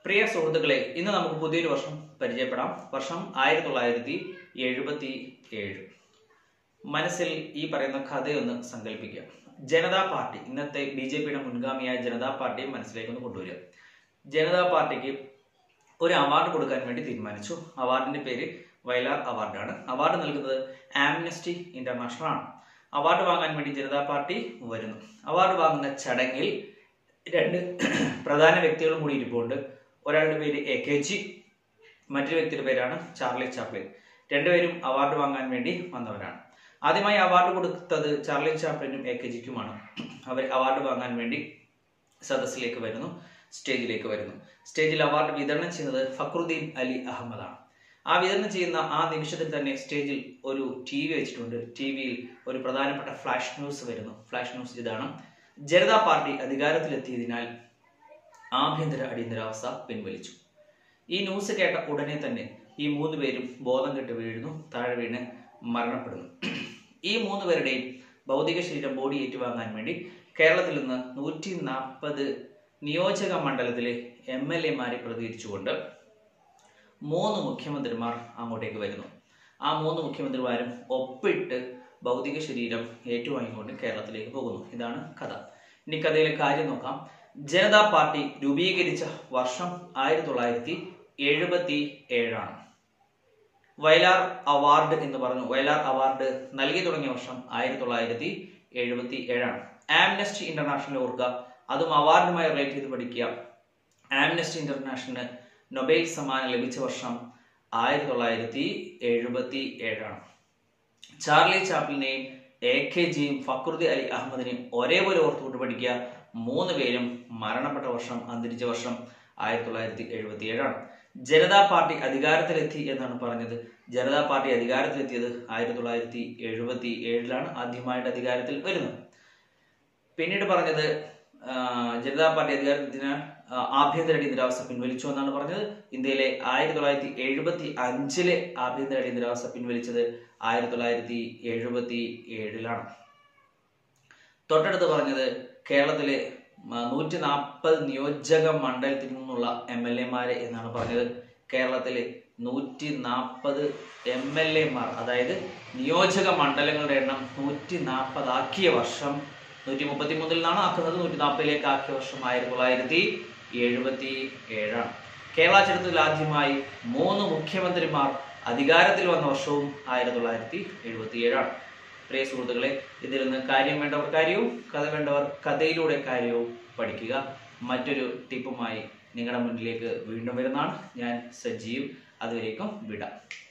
പ്രിയ സുഹൃത്തുക്കളെ ഇന്ന് നമുക്ക് പുതിയൊരു വർഷം പരിചയപ്പെടാം വർഷം ആയിരത്തി തൊള്ളായിരത്തി എഴുപത്തി ഏഴ് മനസ്സിൽ ഈ പറയുന്ന കഥയൊന്ന് സങ്കല്പിക്കുക ജനതാ പാർട്ടി ഇന്നത്തെ ബി ജെ പിയുടെ മുൻഗാമിയായ ജനതാ പാർട്ടിയെ മനസ്സിലേക്ക് ഒന്ന് കൊണ്ടുവരിക ജനതാ പാർട്ടിക്ക് ഒരു അവാർഡ് കൊടുക്കാൻ വേണ്ടി തീരുമാനിച്ചു അവാർഡിന്റെ പേര് വയലാർ അവാർഡാണ് അവാർഡ് നൽകുന്നത് ആംനസ്റ്റി ഇന്റർനാഷണൽ ആണ് അവാർഡ് വാങ്ങാൻ വേണ്ടി ജനതാ പാർട്ടി വരുന്നു അവാർഡ് വാങ്ങുന്ന ചടങ്ങിൽ രണ്ട് പ്രധാന വ്യക്തികളും കൂടി ഇരിപ്പുണ്ട് ഒരാളുടെ പേര് എ കെ ജി മറ്റൊരു വ്യക്തിയുടെ പേരാണ് ചാർലി ചാപ്ലിൻ രണ്ടുപേരും അവാർഡ് വാങ്ങാൻ വേണ്ടി വന്നവരാണ് ആദ്യമായി അവാർഡ് കൊടുത്തത് ചാർലി ചാപ്ലിനും എ കെ ജിക്കുമാണ് അവർ അവാർഡ് വാങ്ങാൻ വേണ്ടി സദസ്സിലേക്ക് വരുന്നു സ്റ്റേജിലേക്ക് വരുന്നു സ്റ്റേജിൽ അവാർഡ് വിതരണം ചെയ്യുന്നത് ഫക്രുദ്ദീൻ അലി അഹമ്മദാണ് ആ വിതരണം ചെയ്യുന്ന ആ നിമിഷത്തിൽ തന്നെ സ്റ്റേജിൽ ഒരു ടി വി വെച്ചിട്ടുണ്ട് ടി വിയിൽ ഒരു പ്രധാനപ്പെട്ട ഫ്ലാഷ് ന്യൂസ് വരുന്നു ഫ്ലാഷ് ന്യൂസ് ഇതാണ് ജനതാ പാർട്ടി അധികാരത്തിലെത്തിയതിനാൽ ആഭ്യന്തര അടിയന്തരാവസ്ഥ പിൻവലിച്ചു ഈ ന്യൂസ് കേട്ട ഉടനെ തന്നെ ഈ മൂന്ന് പേരും ബോധം കെട്ട് വീഴുന്നു താഴെ വീണ് മരണപ്പെടുന്നു ഈ മൂന്ന് പേരുടെയും ഭൗതിക ശരീരം ബോഡി ഏറ്റുവാങ്ങാൻ വേണ്ടി കേരളത്തിൽ നിന്ന് നൂറ്റി നാൽപ്പത് നിയോജക മണ്ഡലത്തിലെ എം എൽ എമാരെ പ്രതികരിച്ചുകൊണ്ട് മൂന്ന് മുഖ്യമന്ത്രിമാർ അങ്ങോട്ടേക്ക് വരുന്നു ആ മൂന്ന് മുഖ്യമന്ത്രിമാരും ഒപ്പിട്ട് ഭൗതിക ശരീരം ഏറ്റുവാങ്ങിക്കൊണ്ട് കേരളത്തിലേക്ക് പോകുന്നു ഇതാണ് കഥ ഇനി കഥയിലെ കാര്യം നോക്കാം ജനതാ പാർട്ടി രൂപീകരിച്ച വർഷം ആയിരത്തി തൊള്ളായിരത്തി എഴുപത്തി ഏഴാണ് വയലാർ അവാർഡ് എന്ന് പറഞ്ഞു വയലാർ അവാർഡ് നൽകി തുടങ്ങിയ വർഷം ആയിരത്തി തൊള്ളായിരത്തി എഴുപത്തി ഏഴാണ് ആംനസ്റ്റി ഇന്റർനാഷണൽ ഓർക്കുക അതും അവാർഡുമായി റിലേറ്റ് ചെയ്ത് പഠിക്കുക ആംനസ്റ്റി ഇന്റർനാഷണൽ നൊബേൽ സമ്മാനം ലഭിച്ച വർഷം ആയിരത്തി തൊള്ളായിരത്തി എഴുപത്തി ഏഴാണ് ചാർലി ചാപ്ലിനെയും എ കെ ജിയും ഫക്രുദ്ദി അലി അഹമ്മദിനെയും ഒരേപോലെ ഓർത്തുകൊണ്ട് പഠിക്കുക മൂന്ന് പേരും മരണപ്പെട്ട വർഷം അന്തരിച്ച വർഷം ആയിരത്തി തൊള്ളായിരത്തി എഴുപത്തി ഏഴാണ് ജനതാ പാർട്ടി അധികാരത്തിലെത്തി എന്നാണ് പറഞ്ഞത് ജനതാ പാർട്ടി അധികാരത്തിലെത്തിയത് ആയിരത്തി തൊള്ളായിരത്തി എഴുപത്തി ഏഴിലാണ് ആദ്യമായിട്ട് അധികാരത്തിൽ വരുന്നത് പിന്നീട് പറഞ്ഞത് ആ, ജനതാ പാർട്ടി അധികാരത്തിന് ആഭ്യന്തര അടിയന്തരാവസ്ഥ പിൻവലിച്ചു എന്നാണ് പറഞ്ഞത് ഇന്ത്യയിലെ ആയിരത്തി തൊള്ളായിരത്തി എഴുപത്തി അഞ്ചിലെ ആഭ്യന്തര അടിയന്തരാവസ്ഥ പിൻവലിച്ചത് ആയിരത്തി തൊള്ളായിരത്തി എഴുപത്തി ഏഴിലാണ് തൊട്ടടുത്ത് പറഞ്ഞത് കേരളത്തിലെ നൂറ്റി നാൽപ്പത് നിയോജക മണ്ഡലത്തിൽ നിന്നുള്ള എം എൽ എമാരെ എന്നാണ് പറഞ്ഞത് കേരളത്തിലെ നൂറ്റി നാൽപ്പത് എം എൽ എമാർ അതായത് നിയോജക മണ്ഡലങ്ങളുടെ എണ്ണം നൂറ്റി നാൽപ്പതാക്കിയ വർഷം നൂറ്റി മുപ്പത്തി മൂന്നിൽ നിന്നാണ് ആക്കുന്നത് നൂറ്റി നാൽപ്പതിലേക്ക് ആക്കിയ വർഷം ആയിരത്തി തൊള്ളായിരത്തി എഴുപത്തി ഏഴാണ് കേരള ചരിത്രത്തിൽ ആദ്യമായി മൂന്ന് മുഖ്യമന്ത്രിമാർ അധികാരത്തിൽ വന്ന വർഷവും ആയിരത്തി തൊള്ളായിരത്തി എഴുപത്തി ഏഴാണ് പ്രിയ സുഹൃത്തുക്കളെ ഇതിൽ നിന്ന് കാര്യം വേണ്ടവർ കാര്യവും കഥ വേണ്ടവർ കഥയിലൂടെ കാര്യവും പഠിക്കുക മറ്റൊരു ടിപ്പുമായി നിങ്ങളുടെ മുന്നിലേക്ക് വീണ്ടും വരുന്നതാണ് ഞാൻ സജീവ് അതുവരേക്കും വിടാം